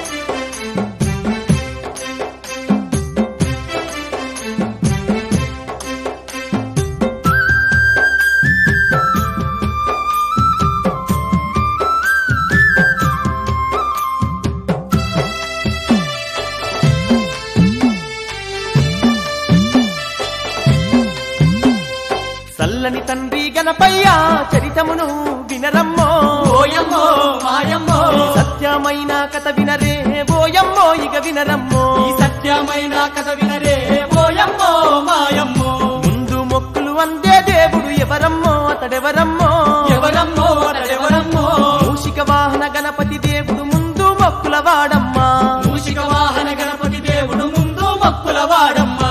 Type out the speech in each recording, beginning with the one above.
చల్లని తండ్రి గణపయ్య చరితమును వినరమ్మో ఓయమ్మో మాయమ్మో ఈ సత్యమైన కథ వినరే ఓయమ్మో ఇక వినరమ్మో ఈ సత్యమైన కథ వినరే ఓయమ్మో మాయమ్మో ముందు మొక్కులు అందే దేవుడు ఎవరమ్మో అతడెవరమ్మో ఎవరమ్మో అతడెవరమ్మో మూషిక వాహన గణపతి దేవుడు ముందు మొక్కుల వాడమ్మా మూషిక వాహన గణపతి దేవుడు ముందు మక్కుల వాడమ్మా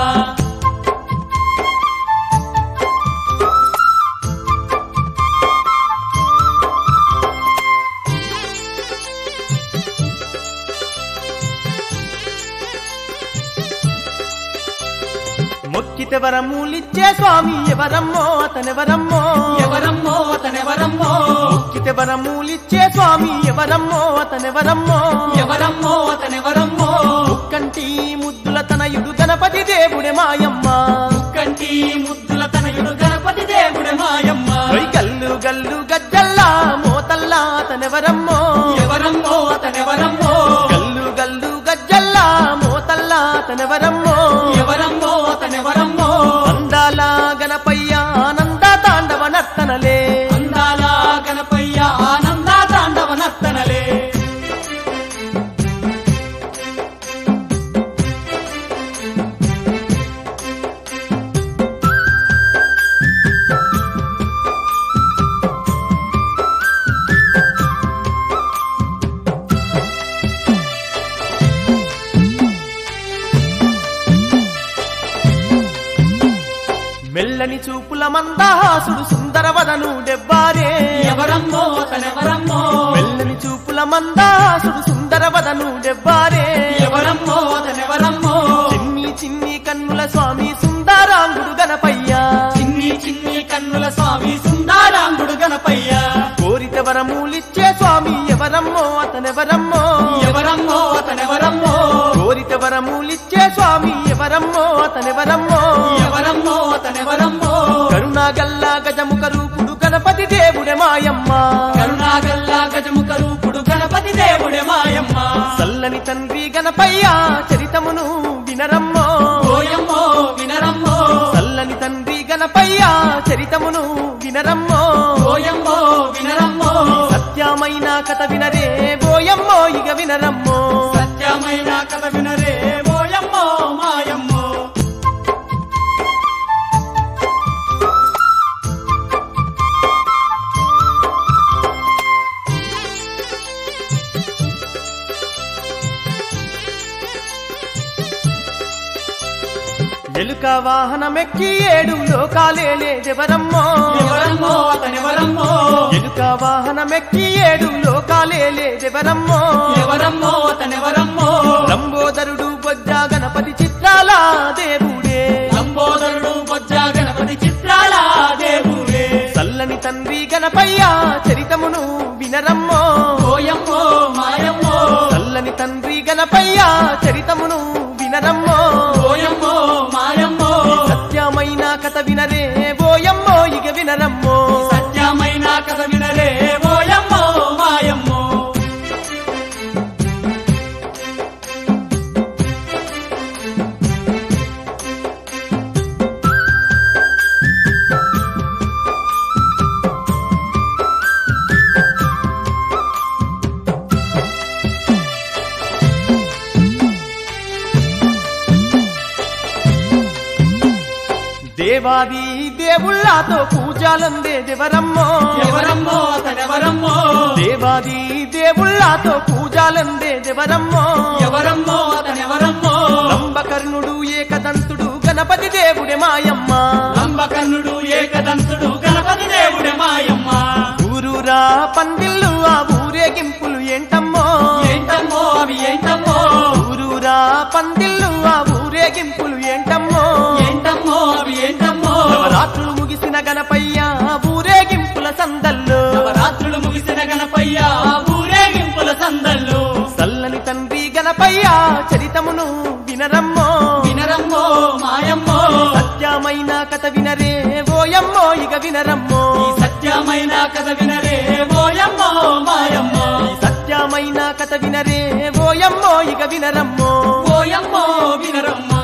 మొక్కితే వరములిచ్చే స్వామి ఎవరమ్మో అతనెవరమ్మో ఎవరమ్మో అతనెవరమ్మో మొక్కితే వరములిచ్చే స్వామి ఎవరమ్మో అతనెవరమ్మో ఎవరమ్మో అతనెవరమ్మో ముక్కంటి ముద్దుల తనయుడు గణపతి దేవుడే మాయమ్మ కంటి ముద్దుల తనయుడు గణపతి దేవుడే మాయమ్మ ఓయ్ గల్లు గల్లు గజ్జల్లా మోతల్లా అతనెవరమ్మో ఎవరమ్మో అతనెవరమ్మో గల్లు గల్లు గజ్జల్లా మోతల్లా అతనెవరమ్మో ఎవరమ్మో అతనెవరమ్మో అందాల గణపయ్య ఆనంద తాండవ నర్తనలే అందాల గణపయ్య ఆనంద తాండవ నర్తనలే మెల్లని చూపుల మందహాసుడు సుందరవదను డెబ్బారే ఎవరమ్మో అతనెవరమ్మో మెల్లని చూపుల మందహాసుడు సుందరవదను డెబ్బారే ఎవరమ్మో అతనెవరమ్మో చిన్ని చిన్ని కన్నుల స్వామి సుందరాంగుడు గణపయ్య చిన్ని చిన్ని కన్నుల స్వామి సుందారాంగుడు గణపయ్య కోరిత వరములిచ్చే స్వామి ఎవరమ్మో అతనెవరమ్మో ఎవరమ్మో అతనెవరమ్మో కోరిత వరములిచ్చే స్వామి ఎవరమ్మో అతనెవరమ్మో ఎవరమ్మో అతనెవరమ్మో కరుణాగల్ల గజముఖ రూపుడు గణపతి దేవుడే మాయమ్మ కరుణాగల్లా గజముఖ రూపుడు గణపతి దేవుడే మాయమ్మ చల్లని తండ్రి గణపయ్య చరితమును వినరమ్మో ఓయమ్మో వినరమ్మో చల్లని తండ్రి గణపయ్య చరితమును వినరమ్మో ఓయమ్మో వినరమ్మో సత్యమైన కథ వినరే బోయమ్మో ఇక వినరమ్మో సత్యమైన కథ వినరే ఓయమ్మో మాయమ్మో ఎలుక వాహనమెక్కి ఏడు లోకాలే లేదెవరమ్మో ఎవరమ్మో అతనెవరమ్మో ఎలుక వాహనమెక్కి ఏడు లోకాలే లేదెవరమ్మో ఎవరమ్మో అతనెవరమ్మో లంబోదరుడు బొజ్జ గణపతి చిత్రాల దేవుడే లంబోదరుడు బొజ్జ గణపతి చిత్రాల దేవుడే చల్లని తండ్రి గణపయ్య చరితమును వినరమ్మో ఓయమ్మో మాయమ్మో చల్లని తండ్రి గణపయ్య చరితమును వినరమ్మో ఓయమ్మో మాయమ్మో సత్యమైన కథ వినరే బోయమ్మో ఇక వినరమ్మో సత్యమైన కథ వినరే ఓయమ్మో మాయమ్మో దేవాది దేవుళ్ళతో పూజలందే దేవరమ్మో ఎవరమ్మో అతనెవరమ్మో దేవాది దేవుళ్ళతో పూజలందే దేవరమ్మో ఎవరమ్మో అతనెవరమ్మో లంబకర్ణుడు ఏకదంతుడు గణపతి దేవుడే మాయమ్మ లంబకర్ణుడు ఏకదంతుడు గణపతి దేవుడే మాయమ్మ ఊరూరా పందిళ్ళు ఆ ఊరేగింపులు ఏంటమ్మో ఏంటమ్మో అవి ఏంటమ్మో ఊరూరా పందిళ్ళు ఆ ఊరేగింపులు ఏంటమ్మో ఏంటమ్మో అవి ఏంటమ్మో నవరాత్రులు ముగిసిన గణపయ్య ఊరేగింపుల సందల్లో నవరాత్రులు ముగిసిన గణపయ్య ఊరేగింపుల సందల్లో చల్లని తండ్రి గణపయ్య చరితమును వినరమ్మో వినరమ్మో మాయమ్మో సత్యమైన కథ వినరే ఓయమ్మో ఇక వినరమ్మో ఈ సత్యమైన కథ వినరే ఓయమ్మో మాయమ్మో సత్యమైన కథ వినరే ఓయమ్మో ఇక వినరమ్మో ఓయమ్మో వినరమ్మో